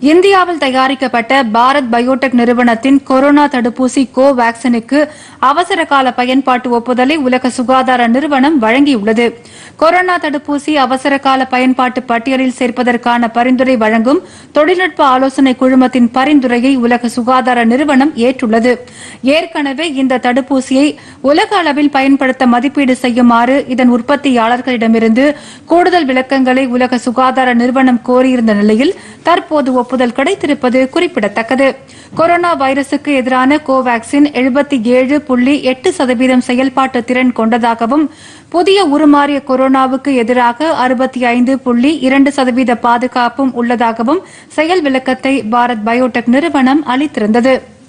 இந்தியாவில் தயாரிக்கப்பட்ட பாரத் பயோடெக் நிறுவனத்தின் கொரோனா தடுப்பூசி கோவாக்சினுக்கு அவசர கால பயன்பாட்டு ஒப்புதலை உலக சுகாதார நிறுவனம் வழங்கியுள்ளது கொரோனா தடுப்பூசி அவசர கால பயன்பாட்டு பட்டியலில் சேர்ப்பதற்கான பரிந்துரை வழங்கும் தொழில்நுட்ப ஆலோசனை குழுமத்தின் பரிந்துரையை உலக சுகாதார நிறுவனம் ஏற்றுள்ளது ஏற்கனவே இந்த தடுப்பூசியை உலக அளவில் பயன்படுத்த மதிப்பீடு செய்யுமாறு இதன் உற்பத்தியாளர்களிடமிருந்து கூடுதல் விளக்கங்களை உலக சுகாதார நிறுவனம் கோரியிருந்த நிலையில் தற்போது ஒப்புதல் கிடைத்திருப்பது குறிப்பிடத்தக்கது கொரோனா வைரசுக்கு எதிரான கோவாக்சின் எழுபத்தி ஏழு புள்ளி எட்டு சதவீதம் செயல்பாட்டு திறன் கொண்டதாகவும் புதிய உருமாறிய கொரோனாவுக்கு எதிராக அறுபத்தி ஐந்து புள்ளி இரண்டு சதவீத பாதுகாப்பும் உள்ளதாகவும் செயல் விளக்கத்தை பாரத் பயோடெக் நிறுவனம் அளித்திருந்தது